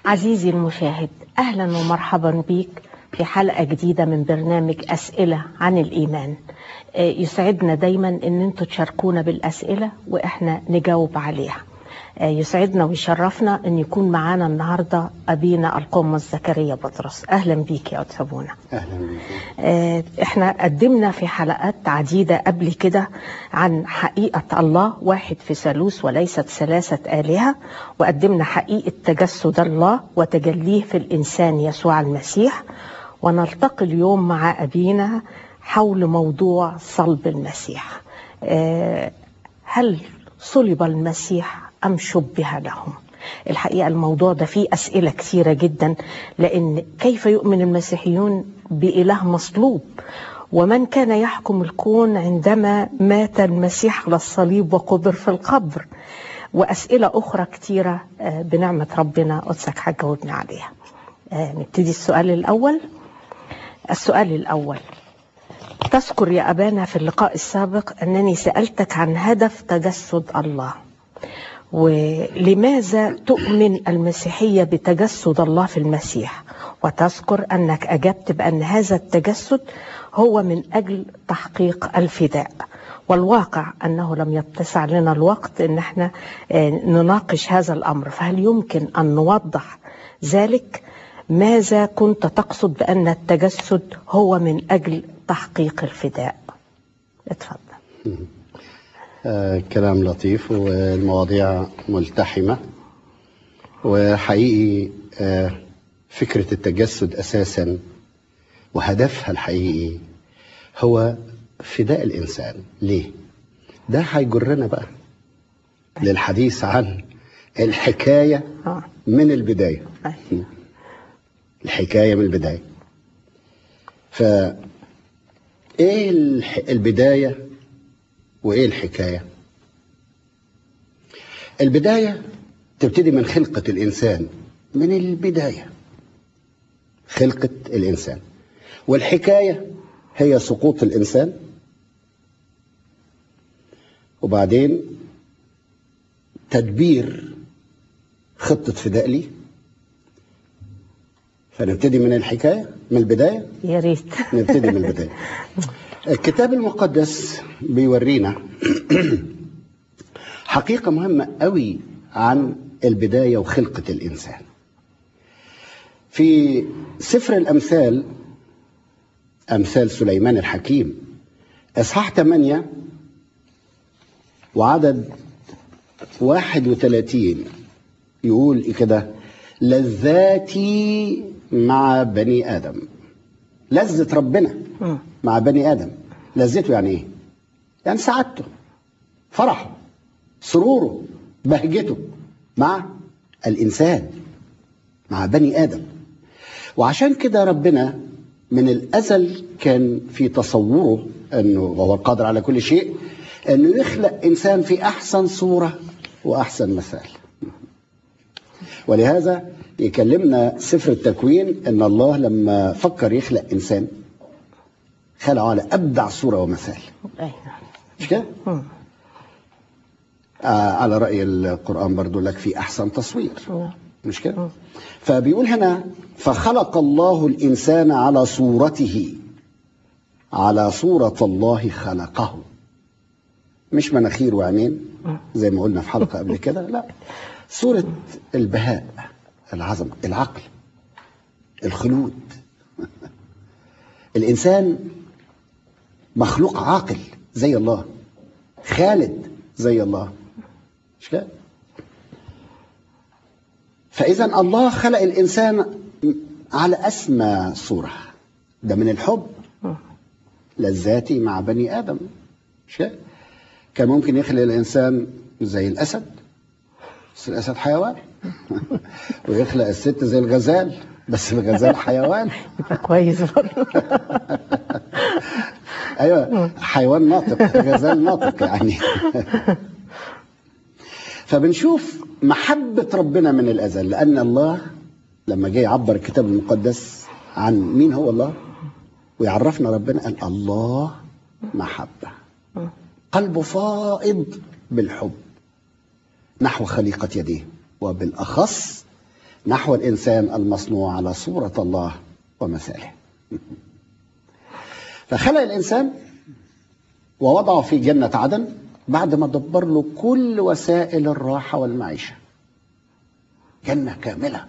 عزيزي المشاهد اهلا ومرحبا بيك في حلقه جديده من برنامج اسئله عن الايمان آه، يسعدنا دايما ان انتوا تشاركونا بالاسئله واحنا نجاوب عليها آه، يسعدنا ويشرفنا ان يكون معانا النهارده ابينا القمص زكريا بطرس اهلا بيك يا استاذ ابونا اهلا بك آه، احنا قدمنا في حلقات عديدة قبل كده عن حقيقة الله واحد في ثالوث وليست ثلاثة آلهة وقدمنا حقيقة تجسد الله وتجليه في الإنسان يسوع المسيح ونلتقي اليوم مع أبينا حول موضوع صلب المسيح آه، هل صلب المسيح أم شبه لهم الحقيقة الموضوع ده فيه أسئلة كثيرة جدا لأن كيف يؤمن المسيحيون بإله مصلوب ومن كان يحكم الكون عندما مات المسيح على الصليب وقبر في القبر وأسئلة أخرى كثيرة آه، بنعمة ربنا قدسك هتجاوبنا عليها آه، نبتدي السؤال الأول السؤال الأول تذكر يا أبانا في اللقاء السابق أنني سألتك عن هدف تجسد الله ولماذا تؤمن المسيحية بتجسد الله في المسيح وتذكر أنك أجبت بأن هذا التجسد هو من أجل تحقيق الفداء والواقع أنه لم يتسع لنا الوقت أن احنا آه، نناقش هذا الأمر فهل يمكن أن نوضح ذلك ماذا كنت تقصد بأن التجسد هو من أجل تحقيق الفداء اتفضل آه كلام لطيف والمواضيع ملتحمة وحقيقي آه فكرة التجسد أساسا وهدفها الحقيقي هو فداء الإنسان ليه؟ ده هيجرنا بقى للحديث عن الحكاية آه. من البداية أيوة. الحكاية من البداية ف ايه الح- البداية وايه الحكاية البداية تبتدي من خلقة الإنسان من البداية خلقة الإنسان والحكاية هي سقوط الإنسان وبعدين تدبير خطة فداء لي فنبتدي من الحكاية من البداية يا ريت نبتدي من البداية الكتاب المقدس بيورينا حقيقة مهمة قوي عن البداية وخلقة الإنسان في سفر الأمثال أمثال سليمان الحكيم إصحاح 8 وعدد 31 يقول إيه كده لذاتي مع بني آدم لذة ربنا مم. مع بني آدم لذته يعني إيه؟ يعني سعادته فرحه سروره بهجته مع الإنسان مع بني آدم وعشان كده ربنا من الأزل كان في تصوره أنه وهو القادر على كل شيء أنه يخلق إنسان في أحسن صورة وأحسن مثال ولهذا يكلمنا سفر التكوين أن الله لما فكر يخلق إنسان خلقه على أبدع صورة ومثال أيوة. مش كده؟ مم. آه على رأي القرآن برضو لك في أحسن تصوير مم. مش كده؟ فبيقول هنا فخلق الله الإنسان على صورته على صورة الله خلقه مش مناخير وعينين زي ما قلنا في حلقة قبل كده لا صورة البهاء العظمة العقل الخلود الإنسان مخلوق عاقل زي الله خالد زي الله مش كده؟ فإذا الله خلق الإنسان على أسمى صورة ده من الحب لذاتي مع بني آدم مش كده؟ كان ممكن يخلق الإنسان زي الأسد بس الأسد حيوان ويخلق الست زي الغزال بس الغزال حيوان يبقى كويس برضه ايوه حيوان ناطق غزال ناطق يعني فبنشوف محبة ربنا من الأزل لأن الله لما جه يعبر الكتاب المقدس عن مين هو الله ويعرفنا ربنا قال الله محبة قلبه فائض بالحب نحو خليقة يديه وبالأخص نحو الإنسان المصنوع على صورة الله ومثاله فخلق الإنسان ووضعه في جنة عدن بعد ما دبر له كل وسائل الراحة والمعيشة جنة كاملة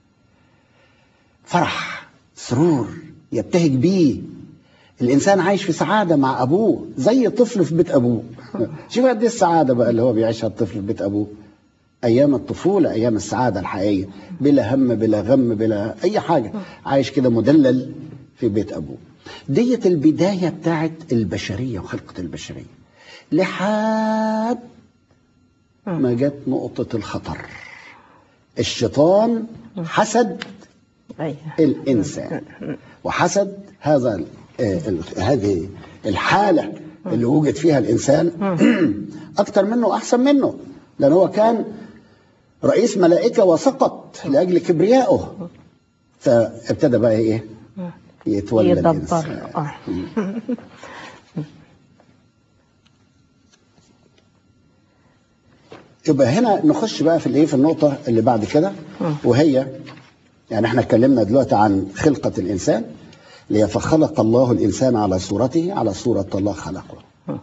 فرح سرور يبتهج بيه الإنسان عايش في سعادة مع أبوه زي طفل في بيت أبوه شوف قد إيه السعادة بقى اللي هو بيعيشها الطفل في بيت أبوه أيام الطفولة أيام السعادة الحقيقية بلا هم بلا غم بلا أي حاجة عايش كده مدلل في بيت أبوه ديت البداية بتاعت البشرية وخلقة البشرية لحد ما جت نقطة الخطر الشيطان حسد أيوة. الإنسان وحسد هذا ال- آه، ال- هذه الحالة اللي وجد فيها الإنسان أكتر منه وأحسن منه لأن هو كان رئيس ملائكة وسقط لأجل كبريائه فابتدى بقى إيه يتولى يدبر الإنسان آه. يبقى هنا نخش بقى في الايه في النقطه اللي بعد كده وهي يعني احنا اتكلمنا دلوقتي عن خلقه الانسان اللي هي فخلق الله الانسان على صورته على صوره الله خلقه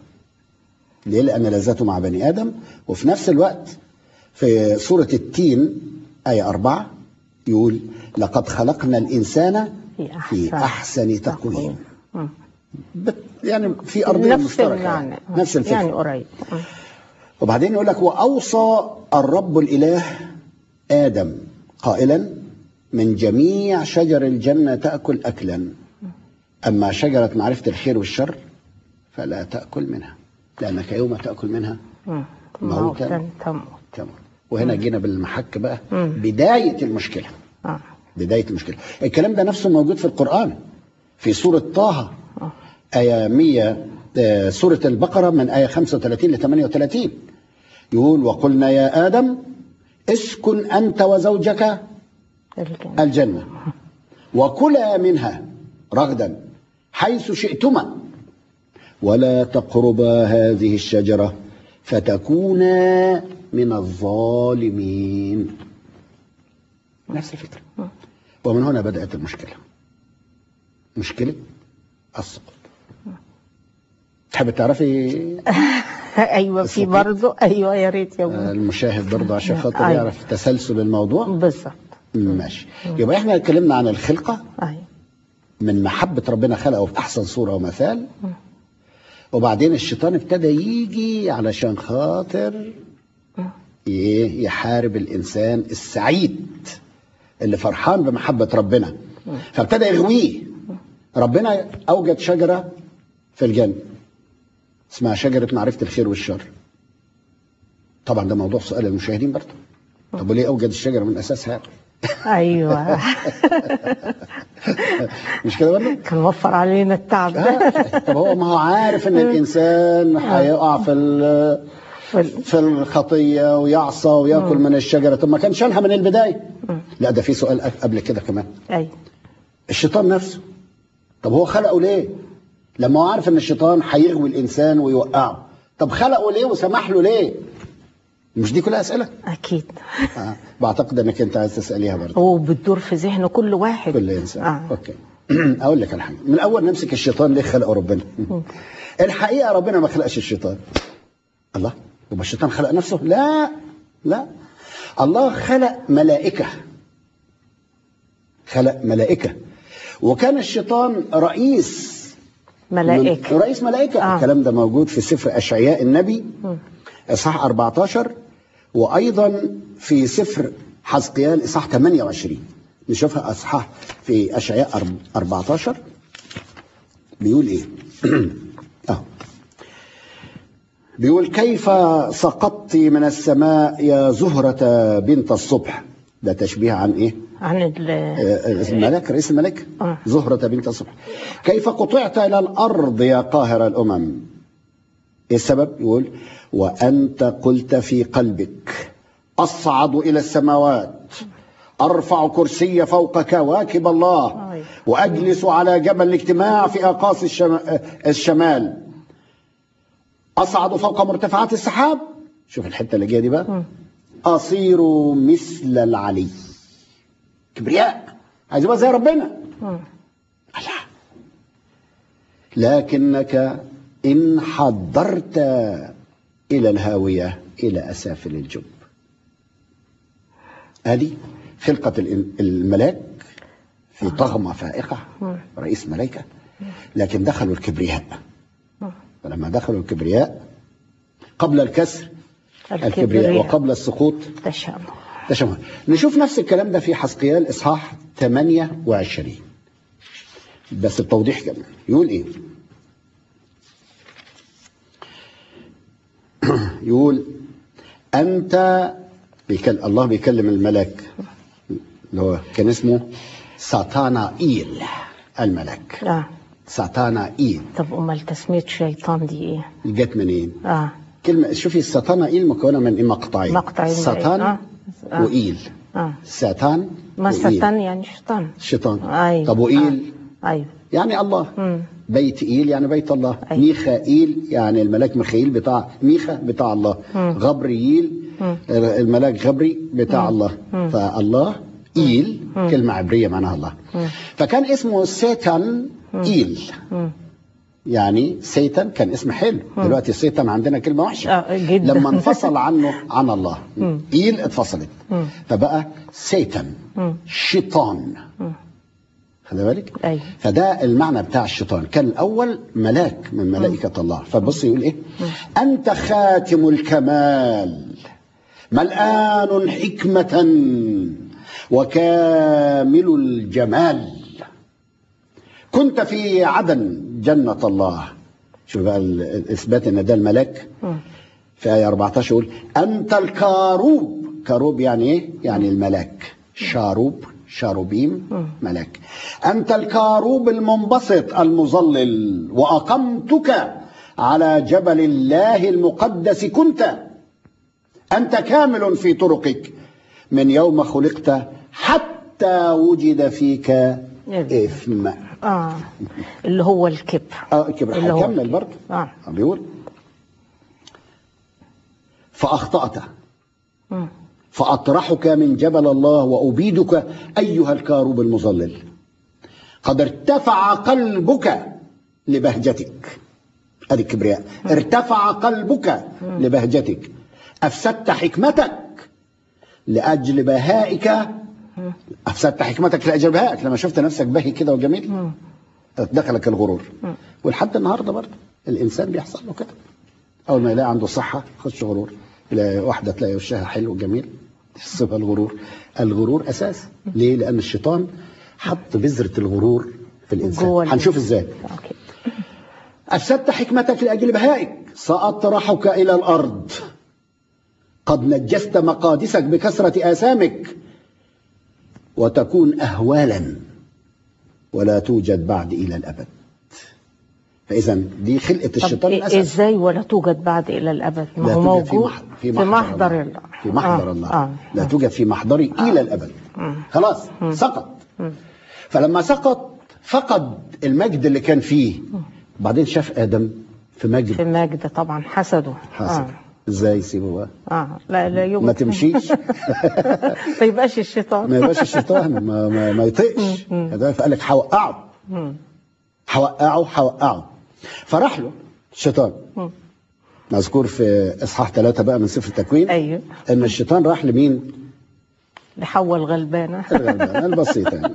ليه لان لذته مع بني ادم وفي نفس الوقت في سوره التين ايه أربعة يقول لقد خلقنا الانسان في في أحسن احسن تقويم مم. بت- يعني في ارضيه نفس مشتركه يعني نفس الفكره يعني قريب مم. وبعدين يقول لك وأوصى الرب الإله آدم قائلا من جميع شجر الجنة تأكل أكلا أما شجرة معرفة الخير والشر فلا تأكل منها لأنك يوم تأكل منها مم. موتا موتا تموت تموت وهنا جينا بالمحك بقى مم. بداية المشكلة آه. بداية المشكلة الكلام ده نفسه موجود في القرآن في سورة طه آه. آية 100 آه، سورة البقرة من آية 35 ل 38 يقول وقلنا يا آدم اسكن أنت وزوجك الجنة الجنة وكلا منها رغدا حيث شئتما ولا تقربا هذه الشجرة فتكونا من الظالمين نفس الفكرة ومن هنا بدأت المشكلة مشكلة السقوط تحب تعرفي ايوه في برضه ايوه يا ريت يا ابوي المشاهد برضه عشان خاطر أيوة. يعرف تسلسل الموضوع بالظبط ماشي يبقى احنا اتكلمنا عن الخلقة ايوه من محبة ربنا خلقه في أحسن صورة ومثال وبعدين الشيطان ابتدى يجي علشان خاطر ايه يحارب الإنسان السعيد اللي فرحان بمحبة ربنا فابتدى يغويه ربنا أوجد شجرة في الجنة اسمها شجرة معرفة الخير والشر طبعا ده موضوع سؤال المشاهدين برضه طب وليه أوجد الشجرة من أساسها ايوه مش كده برضه كان وفر علينا التعب ده طب هو ما هو عارف ان الانسان هيقع في ال- وال- في الخطيه ويعصى وياكل من الشجره طب ما كان شالها من البدايه لا ده في سؤال أك- قبل كده كمان ايوه الشيطان نفسه طب هو خلقه ليه لما هو عارف ان الشيطان هيغوي الانسان ويوقعه طب خلقه ليه وسمح له ليه مش دي كلها اسئله اكيد آه. بعتقد انك انت عايز تساليها برضه هو بتدور في ذهن كل واحد كل انسان آه. اوكي اقول لك على حاجه من الاول نمسك الشيطان ليه خلقه ربنا الحقيقه ربنا ما خلقش الشيطان الله يبقى الشيطان خلق نفسه لا لا الله خلق ملائكه خلق ملائكه وكان الشيطان رئيس ملائكه من- رئيس ملائكه آه. الكلام ده موجود في سفر اشعياء النبي اصحاح 14 وايضا في سفر حزقيال اصحاح 28 نشوفها اصحاح في اشعياء أرب- 14 بيقول ايه اهو بيقول كيف سقطت من السماء يا زهرة بنت الصبح ده تشبيه عن ايه عن ال آه، الملك رئيس الملك آه. زهرة بنت الصبح كيف قطعت إلى الأرض يا قاهر الأمم إيه السبب يقول وأنت قلت في قلبك أصعد إلى السماوات أرفع كرسي فوق كواكب الله أي. وأجلس على جبل الاجتماع في أقاصي الشم- الشمال أصعد فوق مرتفعات السحاب شوف الحتة اللي جاية دي بقى أصير مثل العلي كبرياء عايز يبقى زي ربنا مم. لا لكنك إن حضرت إلى الهاوية إلى أسافل الجب هذه خلقة الإن- الملاك في طغمة فائقة رئيس ملائكة لكن دخلوا الكبرياء فلما دخلوا الكبرياء قبل الكسر الكبرياء الكبرياء وقبل السقوط تشابه تشابه نشوف نفس الكلام ده في حسقيال إصحاح 28 بس التوضيح كمان يقول إيه يقول أنت بيكلم الله بيكلم الملك اللي هو كان اسمه ساتانائيل الملك اه ساتانائيل طب امال تسميه شيطان دي ايه؟ جت منين؟ اه كلمة شوفي الساتانائيل مكونة من إيه مقطعين مقطعين ساتان آه. آه. وإيل اه ساتان ما وإيل. الشيطان يعني شيطان الشيطان ايوه طب وإيل آه. ايوه يعني الله مم. بيت إيل يعني بيت الله أيوة. ميخائيل يعني الملاك ميخائيل بتاع ميخا بتاع الله مم. غبرييل مم. الملاك غبري بتاع الله مم. فالله إيل كلمة عبرية معناها الله مم. فكان اسمه سيتان إيل مم. يعني سيتان كان اسم حلو دلوقتي سيتان عندنا كلمة وحشة آه، جدا. لما انفصل عنه عن الله مم. إيل اتفصلت مم. فبقى سيتان مم. شيطان مم. خلي بالك ايوه فده المعنى بتاع الشيطان كان الأول ملاك من ملائكة الله فبص يقول إيه أنت خاتم الكمال ملآن حكمة وكامل الجمال كنت في عدن جنة الله شوف بقى ال- الإثبات إن ده الملاك مم. في آية 14 يقول أنت الكاروب كاروب يعني إيه؟ يعني الملاك شاروب شاروبيم ملاك أنت الكاروب المنبسط المظلل وأقمتك على جبل الله المقدس كنت أنت كامل في طرقك من يوم خلقت حتى وجد فيك إثم اه اللي هو الكبر اه كبر اللي هو هيكمل برضه اه بيقول فأخطأت مم. فأطرحك من جبل الله وأبيدك أيها الكاروب المظلل قد ارتفع قلبك لبهجتك هذه الكبرياء ارتفع قلبك لبهجتك أفسدت حكمتك لأجل بهائك أفسدت حكمتك لأجل بهائك لما شفت نفسك باهي كده وجميل دخلك الغرور ولحد النهارده برضه الإنسان بيحصل له كده أول ما يلاقي عنده صحة يخش غرور يلاقي واحدة تلاقي وشها حلو وجميل تصيبها الغرور الغرور أساس ليه؟ لأن الشيطان حط بذرة الغرور في الإنسان جوه هنشوف إزاي اوكي أفسدت حكمتك لأجل بهائك سأطرحك إلى الأرض قد نجست مقادسك بكثرة آثامك وتكون أهوالا ولا توجد بعد إلى الأبد فإذا دي خلقة طب الشيطان إيه- الأساس ازاي ولا توجد بعد الى الابد ما لا هو توجد في موجود مح- في في محضر محضر الله. الله في محضر آه. الله آه. لا توجد في محضري إلى الأبد خلاص سقط فلما سقط فقد المجد اللي كان فيه بعدين شاف آدم في في مجد مجد طبعا حسده حسن اه, ازاي يسيبه بقى آه. لا لا يوجد ما تمشيش ما يبقاش الشيطان ما يبقاش الشيطان ما, ما, ما يطقش كذلك فقال لك هوقعه مم. هوقعه هوقعه فراح له الشيطان مم. مذكور في اصحاح ثلاثة بقى من سفر التكوين ايوه ان الشيطان راح لمين؟ لحواء الغلبانه الغلبان البسيط يعني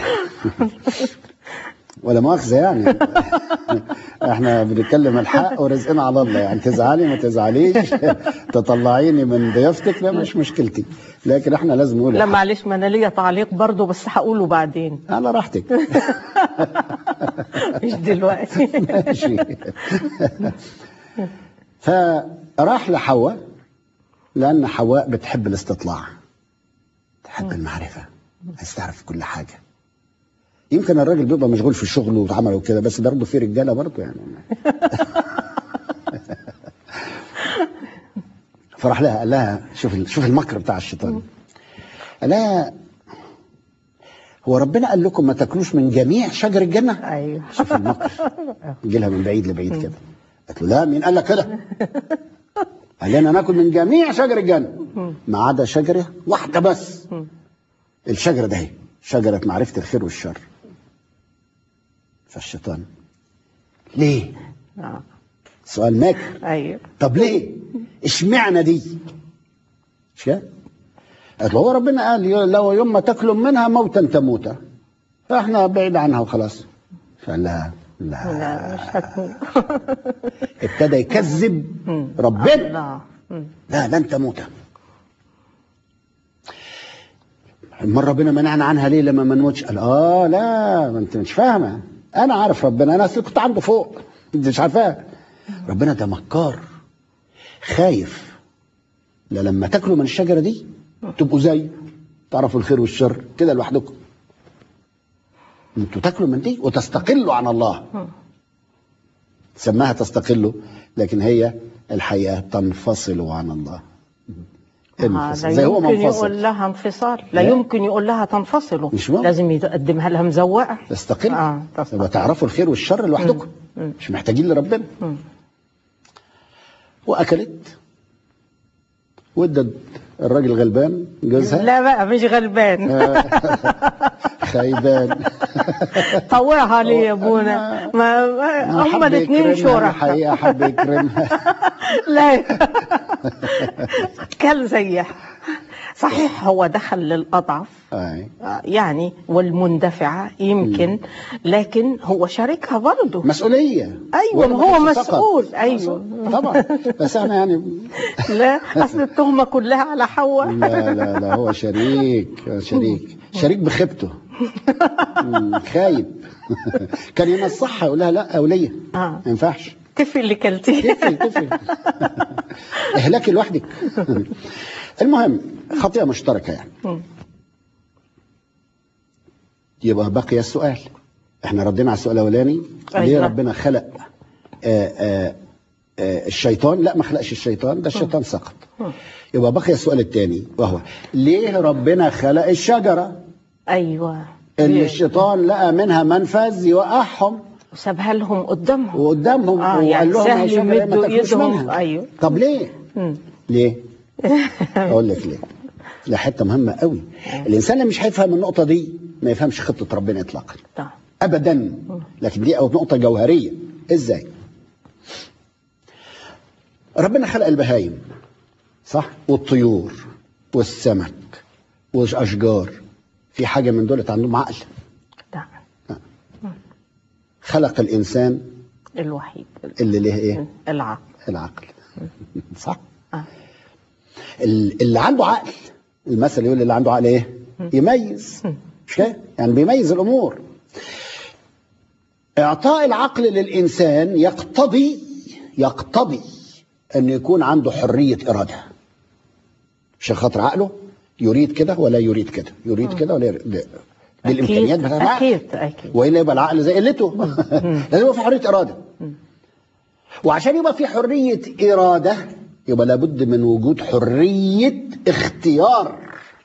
ولا مؤاخذة يعني احنا بنتكلم الحق ورزقنا على الله يعني تزعلي ما تزعليش تطلعيني من ضيافتك لا مش مشكلتي لكن احنا لازم نقول لا الحق. معلش ما انا ليا تعليق برضه بس هقوله بعدين على راحتك مش دلوقتي ماشي فراح لحواء لأن حواء بتحب الاستطلاع تحب المعرفة عايز تعرف كل حاجة يمكن الراجل بيبقى مشغول في الشغل وعمل وكده بس برضه في رجالة برضه يعني فراح لها قال لها شوف شوف المكر بتاع الشيطان قال لها هو ربنا قال لكم ما تاكلوش من جميع شجر الجنة ايوه شوف المكر يجي لها من بعيد لبعيد كده قالت له لا مين قال لك كده قال لنا ناكل من جميع شجر الجنة ما عدا شجرة واحدة بس الشجرة ده هي شجرة معرفة الخير والشر فالشيطان ليه آه. سؤال ماكر ايوه طب ليه اشمعنى دي مش كده قالت له هو ربنا قال ي- لو يوم ما تاكلوا منها موتا تموتا فاحنا بعيد عنها وخلاص فقال لها لا لا مش هتموت ابتدى يكذب مم. ربنا الله مم. لا لن تموت امال ربنا منعنا عنها ليه لما ما نموتش قال اه لا ما انت مش فاهمه انا عارف ربنا انا اصل كنت عنده فوق انت مش عارفاه ربنا ده مكار خايف لا لما تاكلوا من الشجره دي تبقوا زي تعرفوا الخير والشر كده لوحدكم انتوا تاكلوا من دي وتستقلوا عن الله سماها تستقلوا لكن هي الحقيقه تنفصلوا عن الله آه، انفصل لا زي هو يمكن منفصل يقول لها انفصال لا لا. يمكن يقول لها تنفصلوا مش ممكن. لازم يقدمها لها مزوقه تستقل اه تستقل. يبقى تعرفوا الخير والشر لوحدكم مم. مش محتاجين لربنا مم. واكلت وادت الراجل غلبان جوزها لا بقى مش غلبان خيبان طوعها ليه يا ابونا ما ما- حب هما الاثنين يكرمها شركاء الحقيقه حب يكرمها لا كان زيها صحيح هو دخل للاضعف أي. يعني والمندفعه يمكن لكن هو شاركها برضه مسؤوليه أيوة، ولا ما هو ما كانش فقط. مسؤول، أيوة. طبعا بس احنا يعني لا اصل التهمه كلها على حواء لا لا لا هو شريك هو شريك شريك بخيبته مم، خايب كان ينصحها يقول لها لا اوليه آه. ما ينفعش تفي اللي كلتيه تفرق تفرق اهلاكي لوحدك المهم خطيئه مشتركه يعني مم. يبقى بقي السؤال احنا ردينا على السؤال الاولاني ليه أيوة. ربنا خلق آآ آآ آآ الشيطان لا ما خلقش الشيطان ده الشيطان سقط مم. يبقى بقي السؤال الثاني وهو ليه ربنا خلق الشجره ايوه اللي الشيطان لقى منها منفذ يوقعهم سابها لهم قدامهم وقدامهم آه، وقال يعني لهم سهل يا شجرة ما يمدوا تاكلوش إيدهم. منها أيوة. طب ليه مم. ليه اقول لك ليه ده حته مهمه قوي الانسان اللي مش هيفهم النقطه دي ما يفهمش خطه ربنا اطلاقا طيب. ابدا لكن دي أو نقطه جوهريه ازاي ربنا خلق البهايم صح والطيور والسمك والاشجار في حاجه من دول عندهم عقل ده خلق الانسان الوحيد اللي له ايه العقل العقل صح آه. ال- اللي عنده عقل المثل يقول اللي عنده عقل ايه يميز مش كده يعني بيميز الامور اعطاء العقل للانسان يقتضي يقتضي ان يكون عنده حريه اراده عشان خاطر عقله يريد كده ولا يريد كده يريد كده ولا يريد دي أكيد الامكانيات بتاعت العقل أكيد أكيد والا يبقى العقل زي قلته لازم يبقى في حريه اراده وعشان يبقى في حريه اراده يبقى لابد من وجود حريه اختيار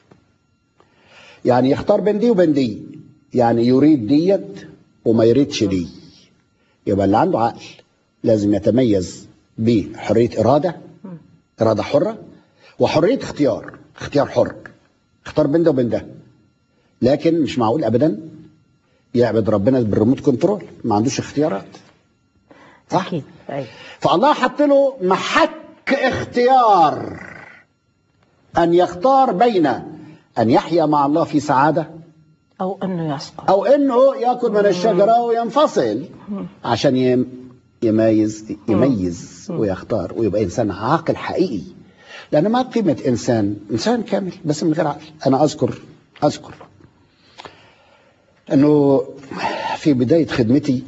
يعني يختار بين دي وبين دي يعني يريد ديت وما يريدش دي يبقى اللي عنده عقل لازم يتميز بحريه اراده اراده حره وحريه اختيار اختيار حر اختار بين ده وبين ده لكن مش معقول ابدا يعبد ربنا بالريموت كنترول ما عندوش اختيارات صح أكيد أيوة. فالله حط له محك اختيار ان يختار بين ان يحيا مع الله في سعاده أو أنه يسقط او انه ياكل من الشجره وينفصل عشان يم- يميز يميز ويختار ويبقى انسان عاقل حقيقي لان ما قيمه انسان انسان كامل بس من غير عقل انا اذكر اذكر انه في بدايه خدمتي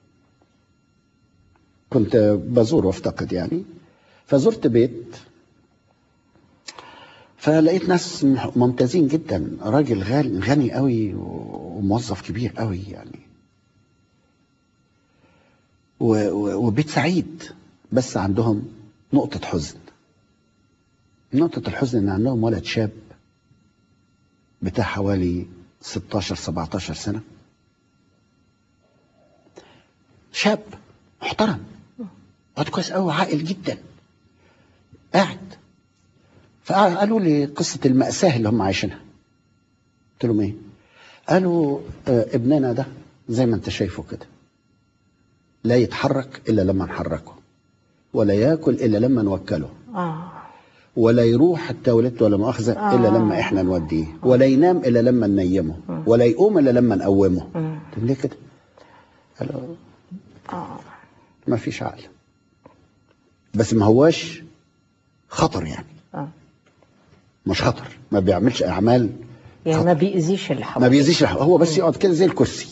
كنت بزور وافتقد يعني فزرت بيت فلقيت ناس ممتازين جدا راجل غني غني قوي وموظف كبير قوي يعني و- و- وبيت سعيد بس عندهم نقطة حزن نقطة الحزن ان عندهم ولد شاب بتاع حوالي 16 17 سنة شاب محترم واد كويس قوي عاقل جدا قاعد فقالوا لي قصة المأساة اللي هم عايشينها قلت لهم ايه قالوا آه، ابننا ده زي ما انت شايفه كده لا يتحرك الا لما نحركه ولا ياكل الا لما نوكله اه ولا يروح التواليت ولا مؤاخذه آه. الا لما احنا نوديه ولا ينام الا لما ننيمه ولا يقوم الا لما نقومه مم. طب ليه كده؟ قالوا اه ما فيش عقل بس ما هواش خطر يعني اه مش خطر ما بيعملش اعمال يعني ما بيأذيش اللي ما حواليه بيأذيش الحق. هو بس يقعد كده زي الكرسي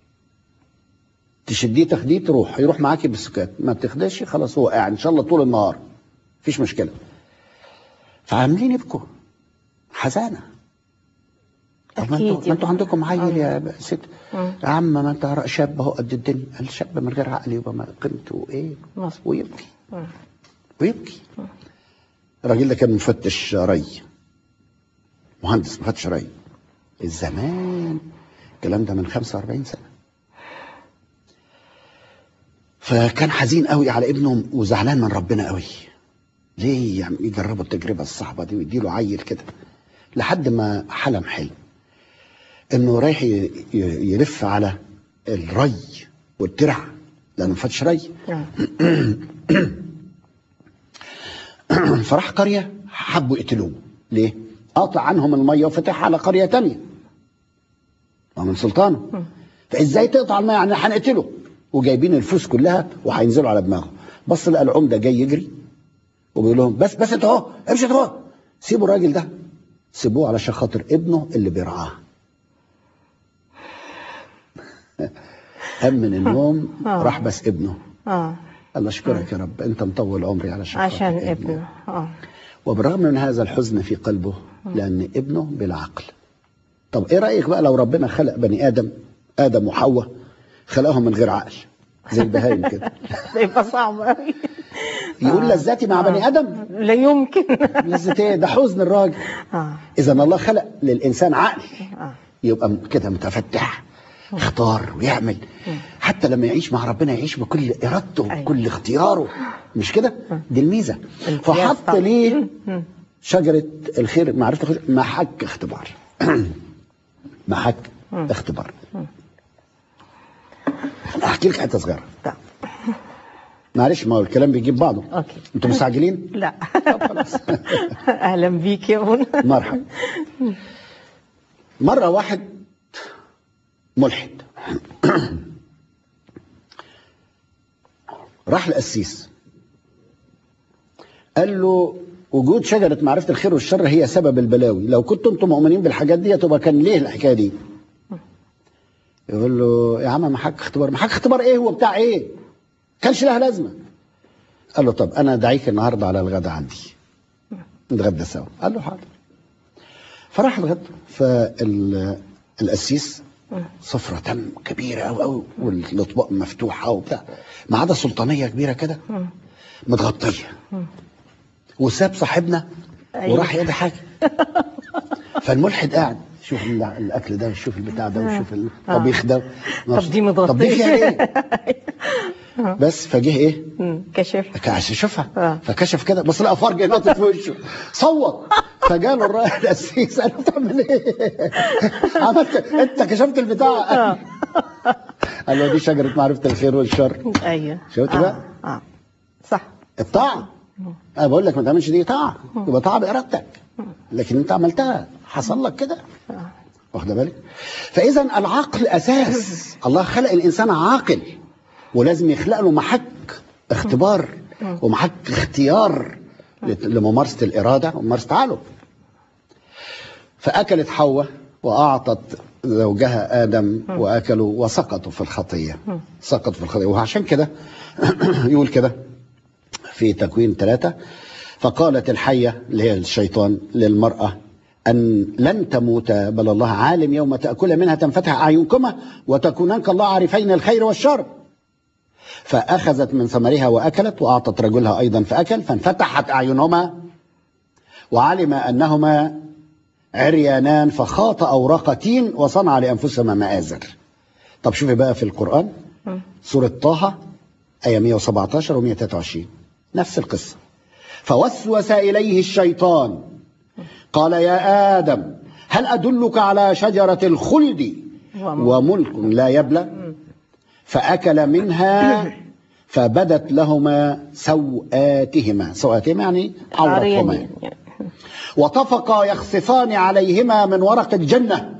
تشديه تاخديه تروح يروح معاكي بالسكات ما بتاخدش خلاص هو قاعد ان شاء الله طول النهار مفيش مشكله فعاملين يبكوا حزانه طب ما أكيد انتوا ما انتوا يبقى. عندكم عيل آه. يا ست مم. يا عم ما انت شاب اهو قد الدنيا قال شاب من غير عقل يبقى ما قيمته ايه مظبوط. ويبكي مم. ويبكي الراجل ده كان مفتش ري مهندس مفتش ري الزمان الكلام ده من 45 سنه فكان حزين قوي على ابنه وزعلان من ربنا قوي ليه يعني يجربوا التجربه الصعبه دي ويديله عيل كده لحد ما حلم حلم انه رايح ي- ي- يلف على الري والترع لانه مفتش ري آه. فراح قرية حبوا يقتلوه ليه؟ قاطع عنهم المية وفتحها على قرية تانية ومن سلطانه فازاي تقطع المية يعني هنقتله وجايبين الفلوس كلها وهينزلوا على دماغه بص لقى العمدة جاي يجري وبيقول لهم بس بس انت اهو امشي انت اهو سيبوا الراجل ده سيبوه علشان خاطر ابنه اللي بيرعاه قام من النوم آه. راح بس ابنه اه الله اشكرك يا رب انت مطول عمري علشان خاطر عشان ابني. ابنه اه وبالرغم من هذا الحزن في قلبه لأن ابنه بالعقل طب إيه رأيك بقى لو ربنا خلق بني آدم آدم وحواء خلقهم من غير عقل زي البهايم كده ده يبقى صعب قوي يقول لذتي مع بني آدم لا يمكن لذة إيه ده حزن الراجل اه إذا الله خلق للإنسان عقل اه يبقى م- كده متفتح اختار ويعمل حتى لما يعيش مع ربنا يعيش بكل إرادته أيوة. بكل اختياره مش كده دي الميزة امتياز فحط طبعا. ليه مم. شجرة الخير معرفة الخير محك اختبار محك اختبار احكي لك حته صغيره طب معلش ما هو الكلام بيجيب بعضه اوكي انتوا مستعجلين لا اهلا بيك يا منى مرحبا مره واحد ملحد راح لقسيس قال له وجود شجرة معرفة الخير والشر هي سبب البلاوي لو كنتوا انتم مؤمنين بالحاجات دي تبقى كان ليه الحكاية دي يقول له يا عم محك اختبار محك اختبار ايه هو بتاع ايه كانش لها لازمة قال له طب انا دعيك النهاردة على الغدا عندي نتغدى سوا قال له حاضر فراح الغدا فالقسيس سفرة تم كبيرة أوي أوي والأطباق مفتوحة وبتاع ما عدا سلطانية كبيرة كده متغطية وساب صاحبنا أيوة. وراح يقضي حاجة فالملحد قاعد شوف ال- الأكل ده وشوف البتاع ده وشوف الطبيخ ده طب دي متغطية. طب دي فيها إيه؟ بس فجه إيه؟ مم. كشف عشان يشوفها آه. فكشف كده بس لقى فرج ناطط في وشه صوت فجاله الراجل القسيس قال له بتعمل ايه؟ عملت انت كشفت البتاع آه. قال له دي شجره معرفه الخير والشر ايوه شفت آه. بقى؟ اه صح الطاعه انا بقول لك ما تعملش دي طاعه يبقى طاعه بارادتك لكن انت عملتها حصل لك كده آه. واخد بالك فاذا العقل اساس الله خلق الانسان عاقل ولازم يخلق له محك اختبار ومحك اختيار لت- لممارسه الاراده وممارسه عقله فاكلت حواء واعطت زوجها ادم واكلوا وسقطوا في الخطيه سقطوا في الخطيه وعشان كده يقول كده في تكوين ثلاثة فقالت الحية اللي هي الشيطان للمرأة أن لن تموت بل الله عالم يوم تأكل منها تنفتح أعينكما وتكونان كالله عارفين الخير والشر فأخذت من ثمرها وأكلت وأعطت رجلها أيضا فأكل فانفتحت أعينهما وعلم أنهما عريانان فخاط أوراق تين وصنع لأنفسهما مآزر طب شوفي بقى في القرآن سورة طه آية 117 و 123 نفس القصة فوسوس إليه الشيطان قال يا آدم هل أدلك على شجرة الخلد وملك. وملك لا يبلى فأكل منها فبدت لهما سوآتهما سوآتهما يعني عورتهما عريانين. وطفقا يخصفان عليهما من ورق الجنة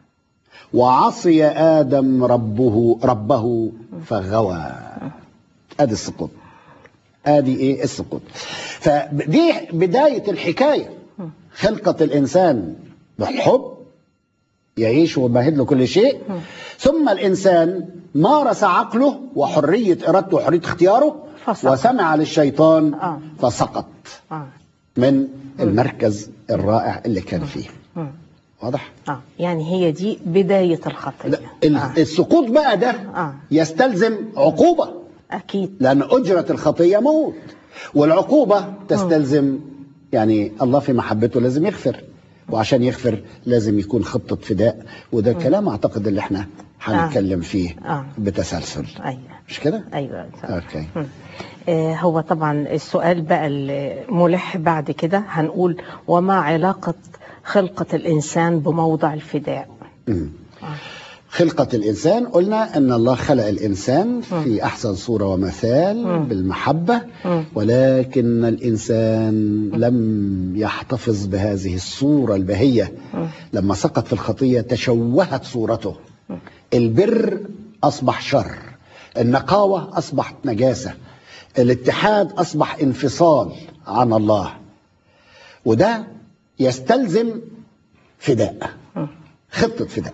وعصي آدم ربه ربه فغوى ادي السقوط ادي ايه السقوط فدي بداية الحكاية خلقة الإنسان بالحب يعيش ومهد له كل شيء ثم الإنسان مارس عقله وحرية إرادته وحرية اختياره فسقط. وسمع للشيطان آه. فسقط آه. من المركز الرائع اللي كان فيه مم. واضح؟ آه. يعني هي دي بداية الخطية لا ال- آه. السقوط بقى ده آه. يستلزم عقوبة أكيد لأن أجرة الخطية موت والعقوبة تستلزم يعني الله في محبته لازم يغفر وعشان يغفر لازم يكون خطة فداء وده كلام أعتقد اللي احنا هنتكلم فيه آه. بتسلسل أيوة مش كده؟ أيوة أوكي مم. آه، هو طبعا السؤال بقى الملح بعد كده هنقول وما علاقة خلقة الإنسان بموضع الفداء مم. خلقة الإنسان قلنا أن الله خلق الإنسان في أحسن صورة ومثال بالمحبة ولكن الإنسان لم يحتفظ بهذه الصورة البهية لما سقط في الخطية تشوهت صورته البر أصبح شر النقاوة أصبحت نجاسة الاتحاد أصبح انفصال عن الله وده يستلزم فداء خطة فداء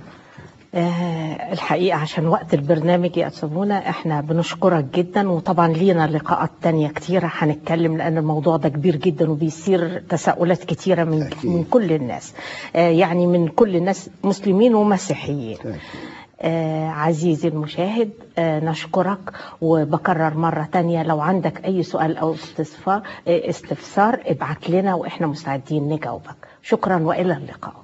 آه، الحقيقة عشان وقت البرنامج يا سمونة احنا بنشكرك جدا وطبعا لينا لقاءات تانية كتيرة هنتكلم لأن الموضوع ده كبير جدا وبيصير تساؤلات كتيرة من, أكيد. من كل الناس آه، يعني من كل الناس مسلمين ومسيحيين آه عزيزي المشاهد آه نشكرك وبكرر مرة تانية لو عندك أي سؤال أو استفسار, آه استفسار ابعت لنا وإحنا مستعدين نجاوبك شكرا وإلى اللقاء